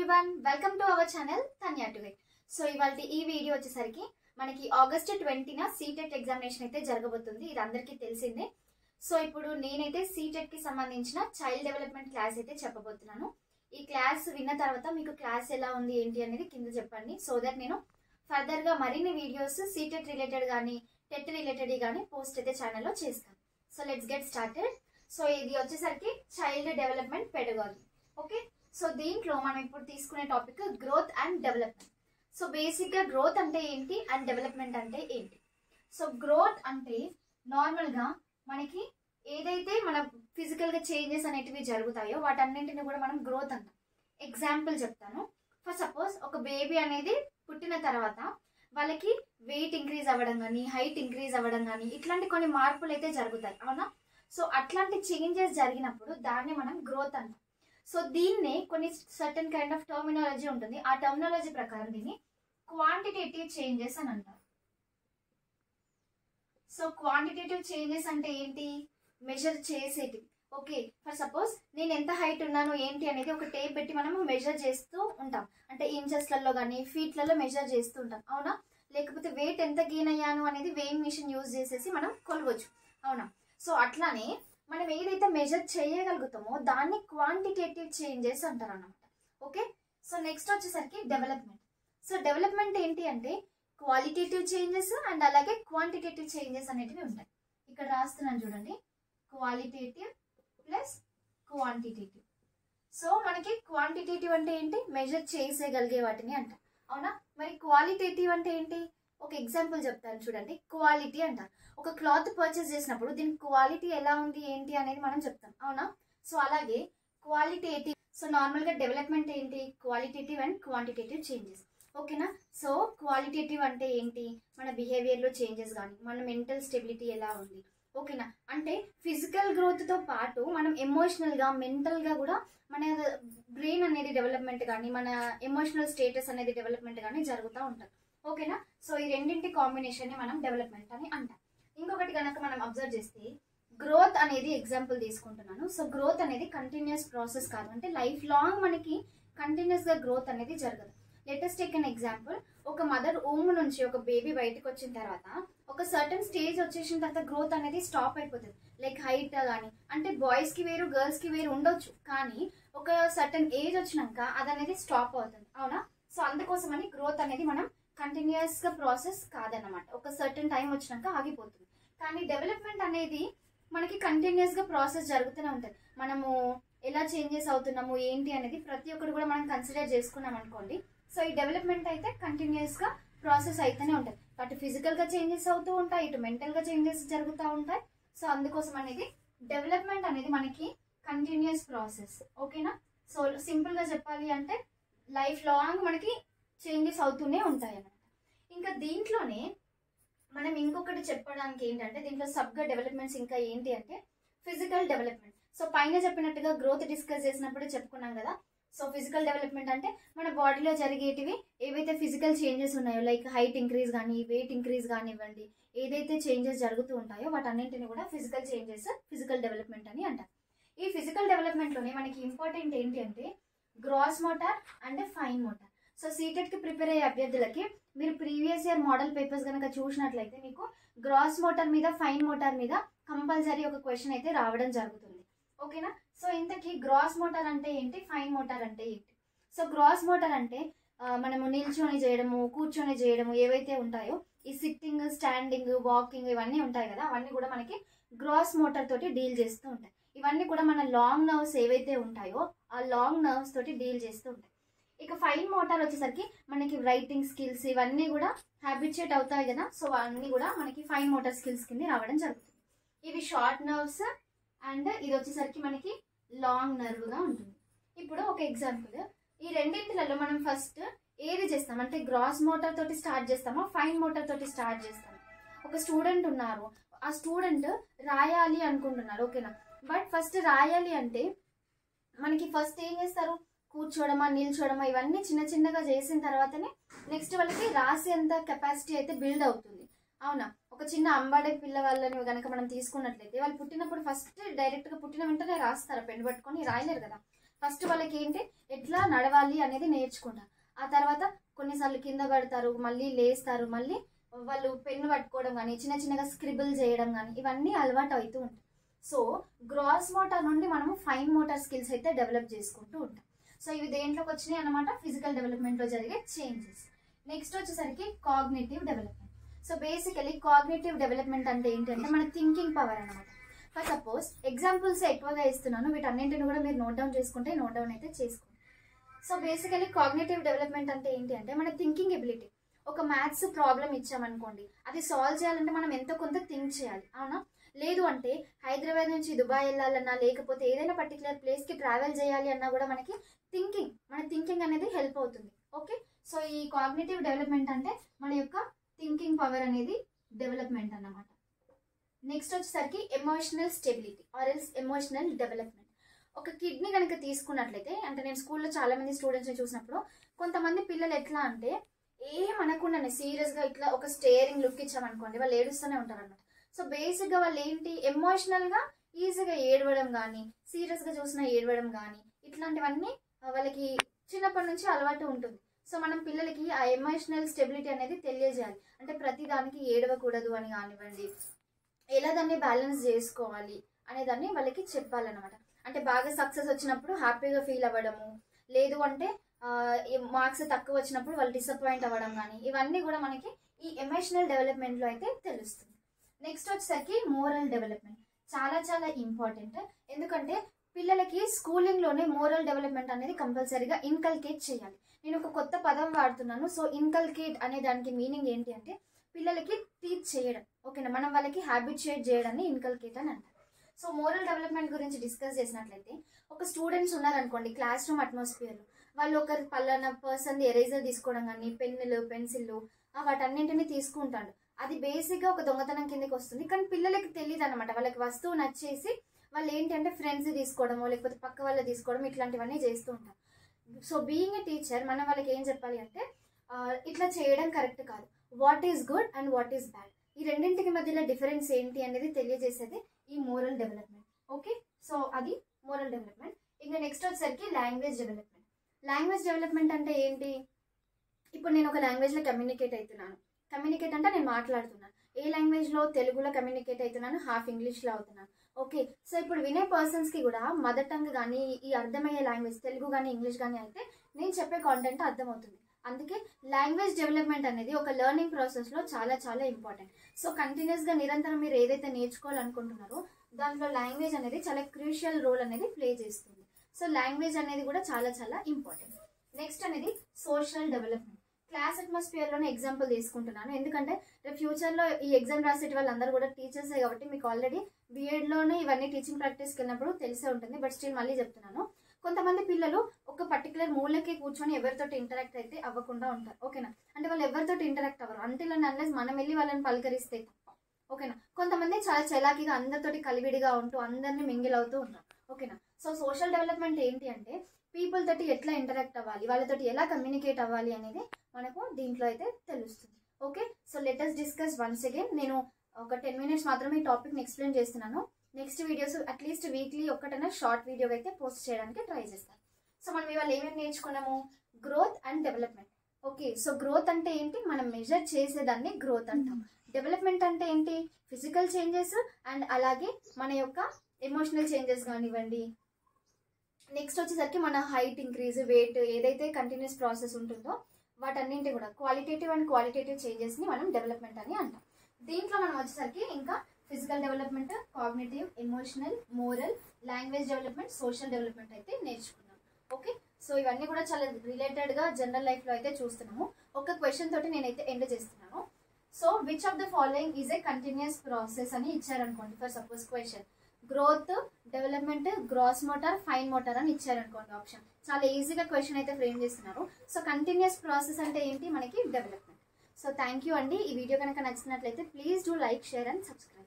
everyone welcome to our channel Tanya today so ఇవాళ ఈ video వచ్చేసరికి మనకి ఆగస్ట్ ట్వంటీన సీటెట్ ఎగ్జామినేషన్ అయితే జరగబోతుంది ఇది అందరికీ తెలిసిందే సో ఇప్పుడు నేనైతే సీటెట్ కి సంబంధించిన చైల్డ్ డెవలప్మెంట్ క్లాస్ అయితే చెప్పబోతున్నాను ఈ క్లాస్ విన్న తర్వాత మీకు క్లాస్ ఎలా ఉంది ఏంటి అనేది కింద చెప్పండి సో దట్ నేను ఫర్దర్ గా మరిన్ని వీడియోస్ సీటెట్ రిలేటెడ్ కానీ టెట్ రిలేటెడ్ కానీ పోస్ట్ అయితే ఛానల్లో చేస్తాను so let's get started so ఇది వచ్చేసరికి child development pedagogy okay so దీంట్లో మనం ఇప్పుడు తీసుకునే topic growth and development so basic గా గ్రోత్ అంటే ఏంటి అండ్ డెవలప్మెంట్ అంటే ఏంటి సో గ్రోత్ అంటే నార్మల్ గా మనకి ఏదైతే మన ఫిజికల్ గా చేంజెస్ అనేటివి జరుగుతాయో వాటన్నింటిని కూడా మనం గ్రోత్ అంటాం ఎగ్జాంపుల్ చెప్తాను ఫర్ సపోజ్ ఒక బేబీ అనేది పుట్టిన తర్వాత వాళ్ళకి వెయిట్ ఇంక్రీజ్ అవ్వడం కానీ హైట్ ఇంక్రీజ్ అవ్వడం కానీ ఇట్లాంటి కొన్ని మార్పులు అయితే జరుగుతాయి అవునా సో అట్లాంటి చేంజెస్ జరిగినప్పుడు దాన్ని మనం గ్రోత్ అంటాం సో దీన్నే కొన్ని సర్టన్ కైండ్ ఆఫ్ టర్మినాలజీ ఉంటుంది ఆ టర్మినాలజీ ప్రకారం దీన్ని క్వాంటిటేటివ్ చేంజెస్ అని అంటారు సో క్వాంటిటేటివ్ చేంజెస్ అంటే ఏంటి మెజర్ చేసేటివి ఓకే ఫర్ సపోజ్ నేను ఎంత హైట్ ఉన్నాను ఏంటి అనేది ఒక టేప్ పెట్టి మనము మెజర్ చేస్తూ ఉంటాం అంటే ఇంచెస్లలో కానీ ఫీట్లలో మెజర్ చేస్తూ ఉంటాం అవునా లేకపోతే వెయిట్ ఎంత గెయిన్ అయ్యాను అనేది వెయింగ్ మిషన్ యూజ్ చేసేసి మనం కొలవచ్చు అవునా సో అట్లానే మనం ఏదైతే మెజర్ చేయగలుగుతామో దాన్ని క్వాంటిటేటివ్ చేంజెస్ అంటారు అన్నమాట ఓకే సో నెక్స్ట్ వచ్చేసరికి డెవలప్మెంట్ సో డెవలప్మెంట్ ఏంటి అంటే క్వాలిటేటివ్ చేంజెస్ అండ్ అలాగే క్వాంటిటేటివ్ చేంజెస్ అనేటివి ఉంటాయి ఇక్కడ రాస్తున్నాను చూడండి క్వాలిటేటివ్ ప్లస్ క్వాంటిటేటివ్ సో మనకి క్వాంటిటేటివ్ అంటే ఏంటి మెజర్ చేసేయగలిగే వాటిని అంటాం అవునా మరి క్వాలిటేటివ్ అంటే ఏంటి ఒక ఎగ్జాంపుల్ చెప్తాను చూడండి క్వాలిటీ అంటారు ఒక క్లాత్ పర్చేస్ చేసినప్పుడు దీని క్వాలిటీ ఎలా ఉంది ఏంటి అనేది మనం చెప్తాం అవునా సో అలాగే క్వాలిటేటివ్ సో నార్మల్ గా డెవలప్మెంట్ ఏంటి క్వాలిటేటివ్ అండ్ క్వాంటిటేటివ్ చేంజెస్ ఓకేనా సో క్వాలిటేటివ్ అంటే ఏంటి మన బిహేవియర్ లో చేంజెస్ కానీ మన మెంటల్ స్టెబిలిటీ ఎలా ఉంది ఓకేనా అంటే ఫిజికల్ గ్రోత్ తో పాటు మనం ఎమోషనల్ గా మెంటల్ గా కూడా మన బ్రెయిన్ అనేది డెవలప్మెంట్ కానీ మన ఎమోషనల్ స్టేటస్ అనేది డెవలప్మెంట్ కానీ జరుగుతూ ఉంటుంది ఓకేనా సో ఈ రెండింటి కాంబినేషన్ మనం డెవలప్మెంట్ అని అంటాం ఇంకొకటి కనుక మనం అబ్జర్వ్ చేస్తే గ్రోత్ అనేది ఎగ్జాంపుల్ తీసుకుంటున్నాను సో గ్రోత్ అనేది కంటిన్యూస్ ప్రాసెస్ కాదు అంటే లైఫ్ లాంగ్ మనకి కంటిన్యూస్ గా గ్రోత్ అనేది జరగదు లెటెస్ట్ టేక్ అన్ ఎగ్జాంపుల్ ఒక మదర్ ఓమ్ నుంచి ఒక బేబీ బయటకు వచ్చిన తర్వాత ఒక సర్టన్ స్టేజ్ వచ్చేసిన తర్వాత గ్రోత్ అనేది స్టాప్ అయిపోతుంది లైక్ హైట్ కానీ అంటే బాయ్స్ కి వేరు గర్ల్స్ కి వేరు ఉండొచ్చు కానీ ఒక సర్టన్ ఏజ్ వచ్చినాక అది అనేది స్టాప్ అవుతుంది అవునా సో అందుకోసమని గ్రోత్ అనేది మనం కంటిన్యూస్ గా ప్రాసెస్ కాదన్నమాట ఒక సర్టన్ టైం వచ్చినాక ఆగిపోతుంది కానీ డెవలప్మెంట్ అనేది మనకి కంటిన్యూస్ గా ప్రాసెస్ జరుగుతూనే ఉంటుంది మనము ఎలా చేంజెస్ అవుతున్నాము ఏంటి అనేది ప్రతి ఒక్కరు కూడా మనం కన్సిడర్ చేసుకున్నాం అనుకోండి సో ఈ డెవలప్మెంట్ అయితే కంటిన్యూస్ గా ప్రాసెస్ అయితేనే ఉంటుంది అటు ఫిజికల్ గా చేంజెస్ అవుతూ ఉంటాయి ఇటు మెంటల్ గా చేంజెస్ జరుగుతూ ఉంటాయి సో అందుకోసం అనేది డెవలప్మెంట్ అనేది మనకి కంటిన్యూస్ ప్రాసెస్ ఓకేనా సో సింపుల్ గా చెప్పాలి అంటే లైఫ్ లాంగ్ మనకి చేంజెస్ అవుతూనే ఉంటాయి అన్నమాట ఇంకా దీంట్లోనే మనం ఇంకొకటి చెప్పడానికి ఏంటంటే దీంట్లో సబ్గా డెవలప్మెంట్స్ ఇంకా ఏంటి అంటే ఫిజికల్ డెవలప్మెంట్ సో పైన చెప్పినట్టుగా గ్రోత్ డిస్కస్ చేసినప్పుడు చెప్పుకున్నాం కదా సో ఫిజికల్ డెవలప్మెంట్ అంటే మన బాడీలో జరిగేటివి ఏవైతే ఫిజికల్ చేంజెస్ ఉన్నాయో లైక్ హైట్ ఇంక్రీజ్ కానీ వెయిట్ ఇంక్రీజ్ కానివ్వండి ఏదైతే చేంజెస్ జరుగుతూ ఉంటాయో వాటన్నింటిని కూడా ఫిజికల్ చేంజెస్ ఫిజికల్ డెవలప్మెంట్ అని అంటారు ఈ ఫిజికల్ డెవలప్మెంట్లోనే మనకి ఇంపార్టెంట్ ఏంటి అంటే gross motor and fine motor so CTET కి ప్రిపేర్ అయ్యే అభ్యర్థులకి మీరు ప్రీవియస్ ఇయర్ మోడల్ పేపర్స్ కనుక చూసినట్లయితే మీకు గ్రాస్ మోటార్ మీద ఫైన్ మోటార్ మీద కంపల్సరీ ఒక క్వశ్చన్ అయితే రావడం జరుగుతుంది ఓకేనా సో ఇంతకీ గ్రాస్ మోటార్ అంటే ఏంటి ఫైన్ మోటార్ అంటే ఏంటి సో గ్రాస్ మోటార్ అంటే ఆ, మనము నిల్చొని చేయడము కూర్చొని చేయడము ఏవైతే ఉంటాయో ఈ సిట్టింగ్ స్టాండింగ్ వాకింగ్ ఇవన్నీ ఉంటాయి కదా అవన్నీ కూడా మనకి గ్రాస్ మోటార్ తోటి డీల్ చేస్తూ ఉంటాయి ఇవన్నీ కూడా మన లాంగ్ నర్వ్స్ ఏవైతే ఉంటాయో ఆ లాంగ్ నర్వ్స్ తోటి డీల్ చేస్తూ ఉంటాయి ఇక ఫైన్ మోటార్ వచ్చేసరికి మనకి రైటింగ్ స్కిల్స్ ఇవన్నీ కూడా హ్యాబిచుయేట్ అవుతాయి కదా సో అవన్నీ కూడా మనకి ఫైన్ మోటార్ స్కిల్స్ కింద రావడం జరుగుతుంది ఇవి షార్ట్ నర్వ్స్ అండ్ ఇది వచ్చేసరికి మనకి లాంగ్ నర్వ్ గా ఉంటుంది ఇప్పుడు ఒక ఎగ్జాంపుల్ ఈ రెండింటిలలో మనం ఫస్ట్ ఏది చేస్తాం అంటే గ్రాస్ మోటార్ తోటి స్టార్ట్ చేస్తామా ఫైన్ మోటార్ తోటి స్టార్ట్ చేస్తాం ఒక స్టూడెంట్ ఉన్నారు ఆ స్టూడెంట్ రాయాలి అనుకుంటున్నారు ఓకేనా బట్ ఫస్ట్ రాయాలి అంటే మనకి ఫస్ట్ ఏం చేస్తారు కూర్చోవడమా నిల్చోవడమా ఇవన్నీ చిన్న చిన్నగా చేసిన తర్వాతనే నెక్స్ట్ వాళ్ళకి రాసేంత కెపాసిటీ అయితే బిల్డ్ అవుతుంది అవునా ఒక చిన్న అంబాడే పిల్ల వాళ్ళని కనుక మనం తీసుకున్నట్లయితే వాళ్ళు పుట్టినప్పుడు ఫస్ట్ డైరెక్ట్ గా పుట్టిన వెంటనే రాస్తారు పెన్ పట్టుకొని రాయలేరు కదా ఫస్ట్ వాళ్ళకి ఏంటి ఎట్లా నడవాలి అనేది నేర్చుకుంటారు ఆ తర్వాత కొన్నిసార్లు కింద పడతారు మళ్ళీ లేస్తారు మళ్ళీ వాళ్ళు పెన్ను పట్టుకోవడం కానీ చిన్న చిన్నగా స్క్రిబుల్ చేయడం కానీ ఇవన్నీ అలవాటు అవుతూ ఉంటాయి సో గ్రాస్ మోటార్ నుండి మనము ఫైన్ మోటార్ స్కిల్స్ అయితే డెవలప్ చేసుకుంటూ ఉంటాం సో ఇవి దేంట్లోకి వచ్చినాయి అనమాట ఫిజికల్ డెవలప్మెంట్లో జరిగే చేంజెస్ నెక్స్ట్ వచ్చేసరికి cognitive development so basically cognitive development అంటే ఏంటంటే మన థింకింగ్ పవర్ అనమాట ఫర్ సపోజ్ ఎగ్జాంపుల్స్ ఎక్కువగా ఇస్తున్నాను వీటన్నింటిని కూడా మీరు నోట్ డౌన్ చేసుకుంటే నోట్ డౌన్ అయితే చేసుకోండి సో బేసికలీ కాగ్నేటివ్ డెవలప్మెంట్ అంటే ఏంటి అంటే మన థింకింగ్ ఎబిలిటీ ఒక మ్యాథ్స్ ప్రాబ్లం ఇచ్చామనుకోండి అది సాల్వ్ చేయాలంటే మనం ఎంతో కొంత థింక్ చేయాలి అవునా లేదు అంటే హైదరాబాద్ నుంచి దుబాయ్ వెళ్ళాలన్నా లేకపోతే ఏదైనా పర్టికులర్ ప్లేస్కి ట్రావెల్ చేయాలి అన్నా కూడా మనకి థింకింగ్ మన థింకింగ్ అనేది హెల్ప్ అవుతుంది ఓకే సో ఈ కాగ్నేటివ్ డెవలప్మెంట్ అంటే మన యొక్క థింకింగ్ పవర్ అనేది డెవలప్మెంట్ అన్నమాట నెక్స్ట్ వచ్చేసరికి emotional stability or else emotional development ఒక కిడ్నీ కనుక తీసుకున్నట్లయితే అంటే నేను స్కూల్లో చాలా మంది స్టూడెంట్స్ని చూసినప్పుడు కొంతమంది పిల్లలు ఎట్లా అంటే ఏం అనకుండానే సీరియస్గా ఇట్లా ఒక స్టేరింగ్ లుక్ ఇచ్చామనుకోండి వాళ్ళు ఏడుస్తూనే ఉంటారు అనమాట సో బేసిక్గా వాళ్ళు ఏంటి ఎమోషనల్గా ఈజీగా ఏడవడం కానీ సీరియస్గా చూసినా ఏడవడం కానీ ఇట్లాంటివన్నీ ఆ, వాళ్ళకి చిన్నప్పటి నుంచి అలవాటు ఉంటుంది సో మనం పిల్లలకి ఆ ఎమోషనల్ స్టెబిలిటీ అనేది తెలియజేయాలి అంటే ప్రతి దానికి ఏడవకూడదు అని కానివ్వండి ఎలా దాన్ని బ్యాలెన్స్ చేసుకోవాలి అనే దాన్ని వాళ్ళకి చెప్పాలన్నమాట అంటే బాగా సక్సెస్ వచ్చినప్పుడు హ్యాపీగా ఫీల్ అవ్వడము లేదు అంటే మార్క్స్ తక్కువ వచ్చినప్పుడు వాళ్ళు డిసప్పాయింట్ అవ్వడం కానీ ఇవన్నీ కూడా మనకి ఈ ఎమోషనల్ డెవలప్మెంట్లో అయితే తెలుస్తుంది నెక్స్ట్ వచ్చేసరికి మోరల్ డెవలప్మెంట్ చాలా చాలా ఇంపార్టెంట్ ఎందుకంటే పిల్లలకి స్కూలింగ్లోనే మోరల్ డెవలప్మెంట్ అనేది కంపల్సరీగా ఇన్కల్కేట్ చేయాలి నేను ఒక కొత్త పదం వాడుతున్నాను సో ఇన్కల్కేట్ అనే దానికి మీనింగ్ ఏంటి అంటే పిల్లలకి టీచ్ చేయడం ఓకేనా మనం వాళ్ళకి హ్యాబిచుయేట్ చేయడాన్ని ఇన్కల్కేట్ అని అంటారు సో మోరల్ డెవలప్మెంట్ గురించి డిస్కస్ చేసినట్లయితే ఒక స్టూడెంట్స్ ఉన్నారనుకోండి క్లాస్ రూమ్ అట్మాస్ఫియర్ వాళ్ళు ఒకరి పలానా పర్సన్ ఎరేజర్ తీసుకోవడం కానీ పెన్నులు పెన్సిళ్ళు వాటన్నింటినీ తీసుకుంటాడు అది బేసిక్గా ఒక దొంగతనం కిందకి వస్తుంది కానీ పిల్లలకి తెలియదు అనమాట వాళ్ళకి వస్తువు నచ్చేసి వాళ్ళు ఏంటంటే ఫ్రెండ్స్ తీసుకోవడమో లేకపోతే పక్క వాళ్ళు తీసుకోవడం ఇట్లాంటివన్నీ చేస్తూ ఉంటారు సో బీయింగ్ ఏ టీచర్ మనం వాళ్ళకి ఏం చెప్పాలి అంటే ఆ, ఇట్లా చేయడం కరెక్ట్ కాదు what is good and what is bad ఈ రెండింటికి మధ్యలో డిఫరెన్స్ ఏంటి అనేది తెలియజేసేది ఈ మోరల్ డెవలప్మెంట్ ఓకే సో అది మోరల్ డెవలప్మెంట్ ఇంకా నెక్స్ట్ వచ్చేసరికి లాంగ్వేజ్ డెవలప్మెంట్ లాంగ్వేజ్ డెవలప్మెంట్ అంటే ఏంటి ఇప్పుడు నేను ఒక లాంగ్వేజ్లో కమ్యూనికేట్ అవుతున్నాను కమ్యూనికేట్ అంటే నేను మాట్లాడుతున్నాను ఏ లాంగ్వేజ్లో తెలుగులో కమ్యూనికేట్ అవుతున్నాను హాఫ్ ఇంగ్లీష్లో అవుతున్నాను ఓకే సో ఇప్పుడు వినే పర్సన్స్కి కూడా మదర్ టంగ్ కానీ ఈ అర్థమయ్యే లాంగ్వేజ్ తెలుగు కానీ ఇంగ్లీష్ కానీ అయితే నేను చెప్పే కాంటెంట్ అర్థమవుతుంది అందుకే లాంగ్వేజ్ డెవలప్మెంట్ అనేది ఒక లెర్నింగ్ ప్రాసెస్లో చాలా చాలా ఇంపార్టెంట్ సో కంటిన్యూస్గా నిరంతరం మీరు ఏదైతే నేర్చుకోవాలనుకుంటున్నారో దాంట్లో లాంగ్వేజ్ అనేది చాలా క్రూషియల్ రోల్ అనేది ప్లే చేస్తుంది సో లాంగ్వేజ్ అనేది కూడా చాలా చాలా ఇంపార్టెంట్ నెక్స్ట్ అనేది సోషల్ డెవలప్మెంట్ క్లాస్ అట్మాస్ఫియర్లోనే ఎగ్జాంపుల్ తీసుకుంటున్నాను ఎందుకంటే రేపు ఫ్యూచర్లో ఈ ఎగ్జామ్ రాసేటి వాళ్ళందరూ కూడా టీచర్సే కాబట్టి మీకు ఆల్రెడీ బీఎడ్లోనే ఇవన్నీ టీచింగ్ ప్రాక్టీస్కి వెళ్ళినప్పుడు తెలిసే ఉంటుంది బట్ స్టిల్ మళ్ళీ చెప్తున్నాను కొంతమంది పిల్లలు ఒక పర్టికులర్ మూలకి కూర్చొని ఎవరితోటి ఇంటరాక్ట్ అయితే అవ్వకుండా ఉంటారు ఓకేనా అంటే వాళ్ళు ఎవరితోటి ఇంటరాక్ట్ అవ్వరు అంటిల్ అండ్ అన్లెస్ మనం వెళ్ళి వాళ్ళని పలకరిస్తే తప్ప ఓకేనా కొంతమంది చాలా చలాకీగా అందరితోటి కలివిడిగా ఉంటూ అందరినీ మింగిల్ అవుతూ ఉంటారు ఓకేనా సో సోషల్ డెవలప్మెంట్ ఏంటి అంటే పీపుల్ తోటి ఎట్లా ఇంటరాక్ట్ అవ్వాలి వాళ్ళతోటి ఎలా కమ్యూనికేట్ అవ్వాలి అనేది మనకు దీంట్లో అయితే తెలుస్తుంది okay so let us discuss once again నేను ఒక టెన్ మినిట్స్ మాత్రమే ఈ టాపిక్ని ఎక్స్ప్లెయిన్ చేస్తున్నాను నెక్స్ట్ వీడియోస్ అట్లీస్ట్ వీక్లీ ఒక్కటైనా షార్ట్ వీడియో అయితే పోస్ట్ చేయడానికి ట్రై చేస్తాను సో మనం ఇవాళ ఏమేమి నేర్చుకున్నాము growth and development okay so growth అంటే ఏంటి మనం మెజర్ చేసేదాన్ని గ్రోత్ అంటాం డెవలప్మెంట్ అంటే ఏంటి ఫిజికల్ చేంజెస్ అండ్ అలాగే మన యొక్క ఎమోషనల్ చేంజెస్ కానివ్వండి నెక్స్ట్ వచ్చేసరికి మన హైట్ ఇంక్రీజ్ వెయిట్ ఏదైతే కంటిన్యూస్ ప్రాసెస్ ఉంటుందో వాటన్నింటి కూడా క్వాలిటేటివ్ అండ్ క్వాలిటేటివ్ చేంజెస్ని మనం డెవలప్మెంట్ అని అంటాం దీంట్లో మనం వచ్చేసరికి ఇంకా physical development cognitive emotional moral language development social development అయితే నేర్చుకున్నాం ఓకే సో ఇవన్నీ కూడా చాలా రిలేటెడ్గా జనరల్ లైఫ్లో అయితే చూస్తున్నాము ఒక క్వశ్చన్ తోటి నేనైతే ఎండ్ చేస్తున్నాను so which of the following is a continuous process అని ఇచ్చారనుకోండి for suppose question growth development gross motor fine motor అని ఇచ్చారనుకోండి ఆప్షన్ చాలా ఈజీగా క్వశ్చన్ అయితే ఫ్రేమ్ చేస్తున్నారు సో కంటిన్యూస్ ప్రాసెస్ అంటే ఏంటి మనకి డెవలప్మెంట్ సో థ్యాంక్ యూ అండి ఈ వీడియో కనుక నచ్చినట్లయితే please do like share and subscribe